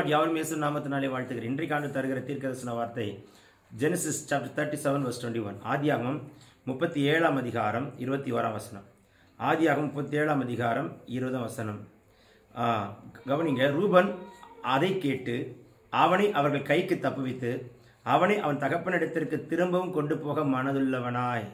Lord யாவரும் இயேசு நாமத்தினாலே வாழ்த்துகிறேன் இன்றைக்காண்டு தருகிற தீர்க்கதரிசன வார்த்தை Genesis chapter thirty seven verse twenty one ஆதியாகமம் முப்பத்தி ஏழாம் அதிகாரம் இருபத்தி ஓராம் வசனம் ஆதியாகமம் முப்பத்தி ஏழாம் அதிகாரம் இருபதாம் வசனம் ஆ, கவனிங்க ரூபன் அதை கேட்டு அவனை அவர்கள் கைக்கு தப்புவித்து அவனை அவன் தகப்பனிடத்திற்கு திரும்பவும் கொண்டு போக மனதுள்ளவனாய்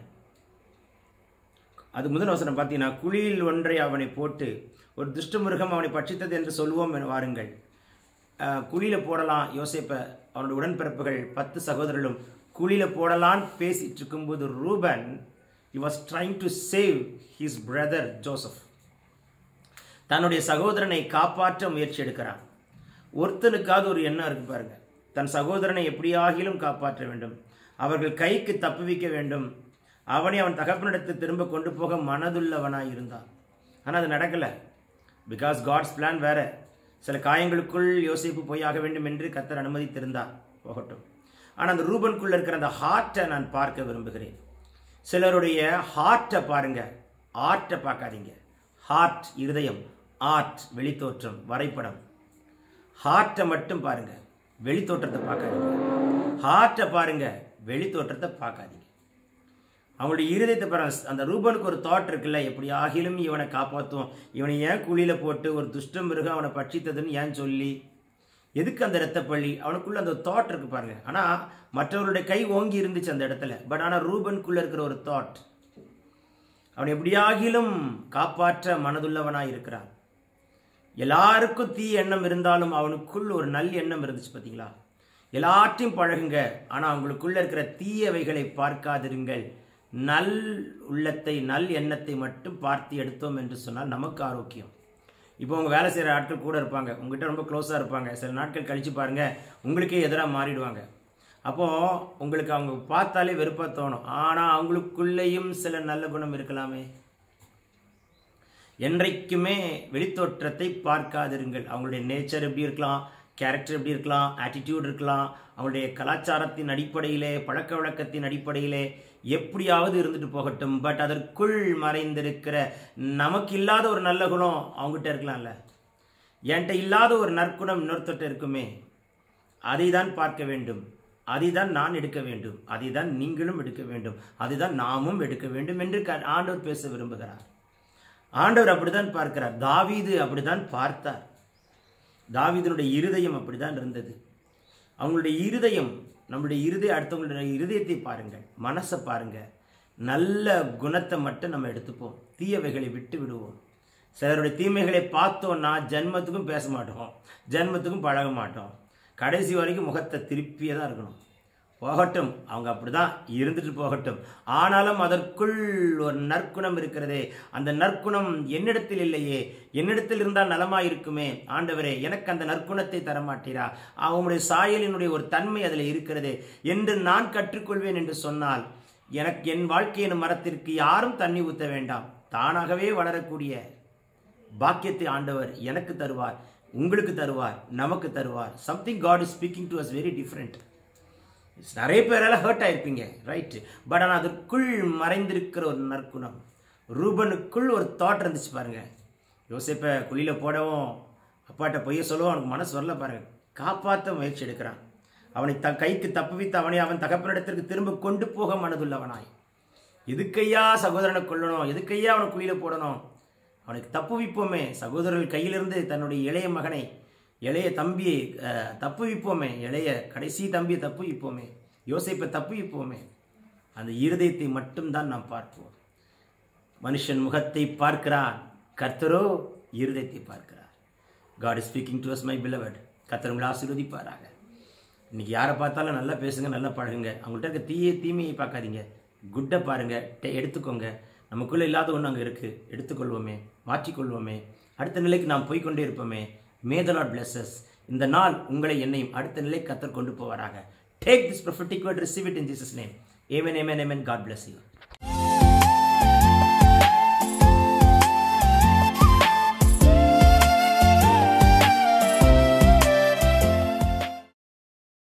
அது முதல் வசனம் பார்த்தீங்கன்னா குழியில் ஒன்றை அவனை போட்டு ஒரு துஷ்ட மிருகம் அவனை பட்சித்தது என்று சொல்லுவோம் என வாருங்கள் அஹ், குழியில போடலாம் யோசேப்ப அவனுடைய உடன்பிறப்புகள் பத்து சகோதரர்களும் குழியில போடலான்னு பேசிட்டு இருக்கும்போது Reuben he was trying to save his brother Joseph தன்னுடைய சகோதரனை காப்பாற்ற முயற்சி எடுக்கிறான் ஒருத்தனுக்காவது ஒரு எண்ணம் இருக்கு பாருங்க தன் சகோதரனை எப்படியாகிலும் காப்பாற்ற வேண்டும் அவர்கள் கைக்கு தப்புவிக்க வேண்டும் அவனை அவன் தகப்பனிடத்து திரும்ப கொண்டு போக மனதுள்ளவனாய் இருந்தான் ஆனால் அது நடக்கல பிகாஸ் காட்ஸ் பிளான் வேற சில காயங்களுக்குள் யோசிப்பு போயாக வேண்டும் என்று கத்தர் அனுமதித்திருந்தார் போகட்டும் ஆனால் அந்த ரூபனுக்குள்ள இருக்கிற அந்த ஹார்ட்டை நான் பார்க்க விரும்புகிறேன் சிலருடைய ஹார்ட்டை பாருங்க ஆர்ட்டை பார்க்காதீங்க ஹார்ட் இருதயம் ஆர்ட் வெளித்தோற்றம் வரைபடம் ஹார்ட்டை மட்டும் பாருங்க வெளித்தோற்றத்தை பார்க்காதீங்க ஹார்ட்டை பாருங்க வெளித்தோற்றத்தை பார்க்காதீங்க அவங்களுடைய இருதயத்தை பாருங்க அந்த ரூபனுக்கு ஒரு தாட் இருக்குல்ல எப்படி ஆகிலும் இவனை காப்பாற்றுவோம் இவனை ஏன் குழியில போட்டு ஒரு துஷ்ட மிருகம் அவனை பட்சித்ததுன்னு ஏன் சொல்லி எதுக்கு அந்த இரத்தப்பள்ளி அவனுக்குள்ள அந்த தாட் இருக்கு பாருங்க ஆனா மற்றவருடைய கை ஓங்கி இருந்துச்சு அந்த இடத்துல பட் ஆனா ரூபனுக்குள்ள இருக்கிற ஒரு தாட் அவன் எப்படியாகிலும் காப்பாற்ற மனதுள்ளவனாய் இருக்கிறான் எல்லாருக்கும் தீ எண்ணம் இருந்தாலும் அவனுக்குள் ஒரு நல் எண்ணம் இருந்துச்சு பார்த்தீங்களா எல்லாற்றையும் பழகுங்க ஆனால் அவங்களுக்குள்ள இருக்கிற தீயவைகளை பார்க்காதிருங்கள் நல் உள்ளத்தை நல் எண்ணத்தை மட்டும் பார்த்து எடுத்தோம் என்று சொன்னால் நமக்கு ஆரோக்கியம் இப்போ உங்க வேலை செய்கிற ஆட்கள் கூட இருப்பாங்க உங்ககிட்ட ரொம்ப க்ளோஸாக இருப்பாங்க சில நாட்கள் கழிச்சு பாருங்க உங்களுக்கே எதிராக மாறிடுவாங்க அப்போ உங்களுக்கு அவங்க பார்த்தாலே வெறுப்பாக தோணும் ஆனால் அவங்களுக்குள்ளேயும் சில நல்ல குணம் இருக்கலாமே என்றைக்குமே வெளித்தோற்றத்தை பார்க்காதிருங்கள் அவங்களுடைய நேச்சர் எப்படி இருக்கலாம் கேரக்டர் எப்படி இருக்கலாம் ஆட்டிடியூட் இருக்கலாம் அவங்களுடைய கலாச்சாரத்தின் அடிப்படையிலே பழக்க வழக்கத்தின் அடிப்படையிலே எப்படியாவது இருந்துட்டு போகட்டும் பட் அதற்குள் மறைந்திருக்கிற நமக்கு இல்லாத ஒரு நல்ல குணம் அவங்ககிட்ட இருக்கலாம்ல என்கிட்ட இல்லாத ஒரு நற்குணம் இன்னொருத்தட்ட இருக்குமே அதை தான் பார்க்க வேண்டும் அதை தான் நான் எடுக்க வேண்டும் அதை தான் நீங்களும் எடுக்க வேண்டும் அதை தான் நாமும் எடுக்க வேண்டும் என்று க- ஆண்டவர் பேச விரும்புகிறார் ஆண்டவர் அப்படிதான் பார்க்கிறார் தாவீது அப்படிதான் பார்த்தார் தாவீதனுடைய இருதயம் அப்படிதான் இருந்தது அவங்களுடைய இருதயம் நம்முடைய இருதய அடுத்தவங்களுடைய இருதயத்தை பாருங்கள் மனசை பாருங்க நல்ல குணத்தை மட்டும் நம்ம எடுத்துப்போம் தீயவைகளை விட்டு விடுவோம் சிலருடைய தீமைகளை பார்த்தோன்னா ஜென்மத்துக்கும் பேச மாட்டோம் ஜென்மத்துக்கும் பழக மாட்டோம் கடைசி வரைக்கும் முகத்தை திருப்பியே தான் இருக்கணும் போகட்டும் அவங்க அப்படிதான் இருந்துட்டு போகட்டும் ஆனாலும் அதற்குள் ஒரு நற்குணம் இருக்கிறதே அந்த நற்குணம் என்னிடத்தில் இல்லையே என்னிடத்தில் இருந்தால் நலமாய் இருக்குமே ஆண்டவரே எனக்கு அந்த நற்குணத்தை தரமாட்டீரா அவங்களுடைய சாயலினுடைய ஒரு தன்மை அதில் இருக்கிறதே என்று நான் கற்றுக்கொள்வேன் என்று சொன்னால் எனக்கு என் வாழ்க்கை எனும் மரத்திற்கு யாரும் தண்ணி ஊற்ற வேண்டாம் தானாகவே வளரக்கூடிய பாக்கியத்தை ஆண்டவர் எனக்கு தருவார் உங்களுக்கு தருவார் நமக்கு தருவார் something God is speaking to us very different நிறைய பேரால ஹர்ட் ஆயிருப்பீங்க ரைட் பட் ஆனால் அதற்குள் மறைந்திருக்கிற ஒரு நற்குணம் ரூபனுக்குள் ஒரு தாட் இருந்துச்சு பாருங்க யோசிப்ப குழியில போடவும் அப்பாட்ட பொய்ய சொல்லவும் அவனுக்கு மனசு வரல பாருங்க காப்பாற்ற முயற்சி எடுக்கிறான் அவனை த கைக்கு தப்புவித்து அவனை அவன் தகப்பனிடத்திற்கு திரும்ப கொண்டு போக மனதுள்ளவனாய் எதுக்கையா சகோதரனை கொல்லணும் எதுக்கையா அவனை குழியில போடணும் அவனுக்கு தப்புவிப்போமே சகோதரர்கள் கையிலிருந்து தன்னுடைய இளைய மகனை இளைய தம்பியை அஹ், தப்புவிப்போமே இளைய கடைசி தம்பியை தப்புவிப்போமே யோசிப்பை தப்புவிப்போமே அந்த இருதயத்தை மட்டும்தான் நாம் பார்ப்போம் மனுஷன் முகத்தை பார்க்கிறான் கர்த்தரோ இருதயத்தை பார்க்கிறார் God is speaking to us my beloved கர்த்தர் உங்களை ஆசீர்வதிப்பாராக இன்னைக்கு யாரை பார்த்தாலும் நல்லா பேசுங்க நல்லா பழகுங்க அவங்கள்ட்ட இருக்க தீய தீமையை பார்க்காதீங்க குட்டை பாருங்க டே- எடுத்துக்கோங்க நமக்குள்ள இல்லாத ஒன்று அங்கே இருக்கு எடுத்துக்கொள்வோமே மாற்றிக்கொள்வோமே அடுத்த நிலைக்கு நாம் போய்க்கொண்டே இருப்போமே மேதலாட் பிளஸஸ் இந்த நாள் உங்களை என்னையும் அடுத்த நிலை கத்தர் கொண்டு போவாராக take this prophetic word receive it in Jesus name amen amen amen God bless you